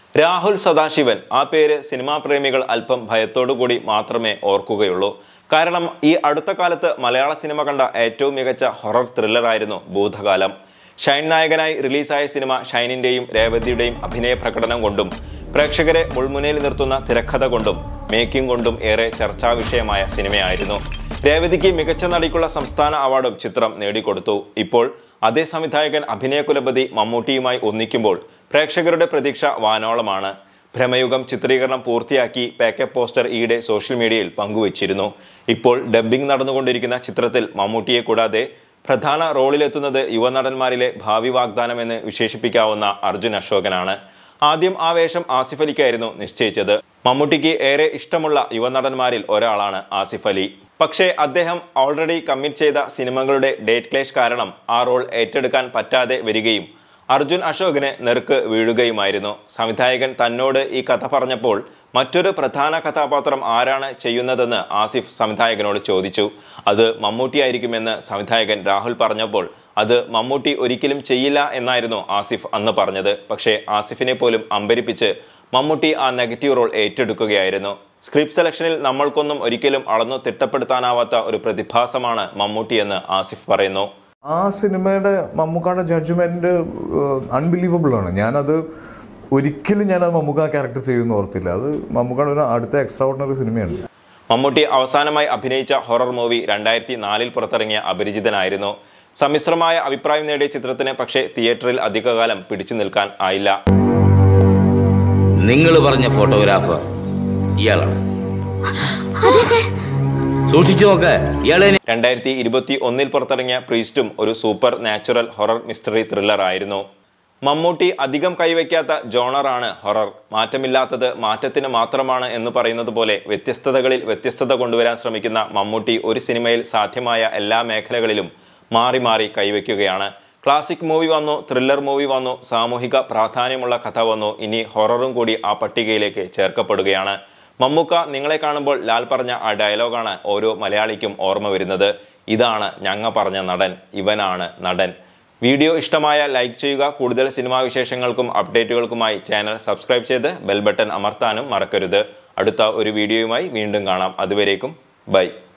രാഹുൽ സദാശിവൻ ആ പേര് സിനിമാ പ്രേമികൾ അല്പം ഭയത്തോടുകൂടി മാത്രമേ ഓർക്കുകയുള്ളൂ കാരണം ഈ അടുത്ത കാലത്ത് മലയാള സിനിമ കണ്ട ഏറ്റവും മികച്ച ഹൊറർ ത്രില്ലറായിരുന്നു ഭൂതകാലം ഷൈൻ നായകനായി റിലീസായ സിനിമ ഷൈനിന്റെയും രേവതിയുടെയും അഭിനയ പ്രകടനം കൊണ്ടും പ്രേക്ഷകരെ മുൾമുനയിൽ നിർത്തുന്ന തിരക്കഥ കൊണ്ടും മേക്കിംഗ് കൊണ്ടും ഏറെ ചർച്ചാ വിഷയമായ സിനിമയായിരുന്നു രേവതിക്ക് മികച്ച നടിക്കുള്ള സംസ്ഥാന അവാർഡും ചിത്രം നേടിക്കൊടുത്തു ഇപ്പോൾ അതേ സംവിധായകൻ അഭിനയ കുലപതി മമ്മൂട്ടിയുമായി ഒന്നിക്കുമ്പോൾ പ്രേക്ഷകരുടെ പ്രതീക്ഷ വാനോളമാണ് ഭ്രമയുഗം ചിത്രീകരണം പൂർത്തിയാക്കി പാക്കപ്പ് പോസ്റ്റർ ഈയിടെ സോഷ്യൽ മീഡിയയിൽ പങ്കുവച്ചിരുന്നു ഇപ്പോൾ ഡബ്ബിംഗ് നടന്നുകൊണ്ടിരിക്കുന്ന ചിത്രത്തിൽ മമ്മൂട്ടിയെ കൂടാതെ പ്രധാന റോളിലെത്തുന്നത് യുവനടന്മാരിലെ ഭാവി വാഗ്ദാനം എന്ന് വിശേഷിപ്പിക്കാവുന്ന അർജുൻ അശോകനാണ് ആദ്യം ആ വേഷം ആസിഫ് അലിക്കായിരുന്നു നിശ്ചയിച്ചത് മമ്മൂട്ടിക്ക് ഏറെ ഇഷ്ടമുള്ള യുവനടന്മാരിൽ ഒരാളാണ് ആസിഫ് അലി പക്ഷേ അദ്ദേഹം ഓൾറെഡി കമ്മിറ്റ് ചെയ്ത സിനിമകളുടെ ഡേറ്റ് ക്ലേഷ് കാരണം ആ റോൾ ഏറ്റെടുക്കാൻ പറ്റാതെ വരികയും അർജുൻ അശോകന് നെറുക്ക് വീഴുകയുമായിരുന്നു സംവിധായകൻ തന്നോട് ഈ കഥ പറഞ്ഞപ്പോൾ മറ്റൊരു പ്രധാന കഥാപാത്രം ആരാണ് ചെയ്യുന്നതെന്ന് ആസിഫ് സംവിധായകനോട് ചോദിച്ചു അത് മമ്മൂട്ടിയായിരിക്കുമെന്ന് സംവിധായകൻ രാഹുൽ പറഞ്ഞപ്പോൾ അത് മമ്മൂട്ടി ഒരിക്കലും ചെയ്യില്ല എന്നായിരുന്നു ആസിഫ് അന്ന് പറഞ്ഞത് പക്ഷേ ആസിഫിനെ പോലും അമ്പരിപ്പിച്ച് മമ്മൂട്ടി ആ നെഗറ്റീവ് റോൾ ഏറ്റെടുക്കുകയായിരുന്നു സ്ക്രിപ്റ്റ് സെലക്ഷനിൽ നമ്മൾക്കൊന്നും ഒരിക്കലും അളന്നു തിട്ടപ്പെടുത്താനാവാത്ത ഒരു പ്രതിഭാസമാണ് മമ്മൂട്ടി എന്ന് ആസിഫ് പറയുന്നു ആ സിനിമയുടെ മമ്മൂക്കായുടെ ജഡ്ജ്മെന്റ് അൺബിലീവബിൾ ആണ് ഞാനത് ഒരിക്കലും ഞാനത് മമ്മൂക്ക ക്യാരക്ടർ ചെയ്യുമെന്ന് ഓർത്തില്ല അത് മമ്മൂക്കായുടെ ഒരു അടുത്ത എക്സ്ട്രാ ഓർഡിനറി സിനിമയാണ് മമ്മൂട്ടി അവസാനമായി അഭിനയിച്ച ഹൊറർ മൂവി രണ്ടായിരത്തി നാലിൽ പുറത്തിറങ്ങിയ അപരിചിതനായിരുന്നു സമ്മിശ്രമായ അഭിപ്രായം നേടിയ ചിത്രത്തിന് പക്ഷേ തിയേറ്ററിൽ അധികകാലം പിടിച്ചു നിൽക്കാൻ ആയില്ല നിങ്ങൾ പറഞ്ഞ ഫോട്ടോഗ്രാഫർ ഇയാളാണ് സൂക്ഷിച്ചു നോക്ക് ഇയാളെ രണ്ടായിരത്തി ഇരുപത്തി ഒന്നിൽ പുറത്തിറങ്ങിയ പ്രീസ്റ്റും ഒരു supernatural horror mystery thriller ആയിരുന്നു മമ്മൂട്ടി അധികം കൈവയ്ക്കാത്ത ജോണറാണ് ഹൊറർ മാറ്റമില്ലാത്തത് മാറ്റത്തിന് മാത്രമാണ് എന്ന് പറയുന്നത് പോലെ വ്യത്യസ്തതകളിൽ വ്യത്യസ്തത കൊണ്ടുവരാൻ ശ്രമിക്കുന്ന മമ്മൂട്ടി ഒരു സിനിമയിൽ സാധ്യമായ എല്ലാ മേഖലകളിലും മാറി മാറി കൈവയ്ക്കുകയാണ് ക്ലാസിക് മൂവി വന്നു ത്രില്ലർ മൂവി വന്നു സാമൂഹിക പ്രാധാന്യമുള്ള കഥ വന്നു ഇനി ഹൊററും കൂടി ആ പട്ടികയിലേക്ക് ചേർക്കപ്പെടുകയാണ് മമ്മൂക്ക നിങ്ങളെ കാണുമ്പോൾ ലാൽ പറഞ്ഞ ആ ഡയലോഗാണ് ഓരോ മലയാളിക്കും ഓർമ്മ വരുന്നത് ഇതാണ് ഞങ്ങ പറഞ്ഞ നടൻ ഇവനാണ് നടൻ വീഡിയോ ഇഷ്ടമായ ലൈക്ക് ചെയ്യുക കൂടുതൽ സിനിമാ വിശേഷങ്ങൾക്കും അപ്ഡേറ്റുകൾക്കുമായി ചാനൽ സബ്സ്ക്രൈബ് ചെയ്ത് ബെൽ ബട്ടൺ അമർത്താനും മറക്കരുത് അടുത്ത ഒരു വീഡിയോയുമായി വീണ്ടും കാണാം അതുവരേക്കും ബൈ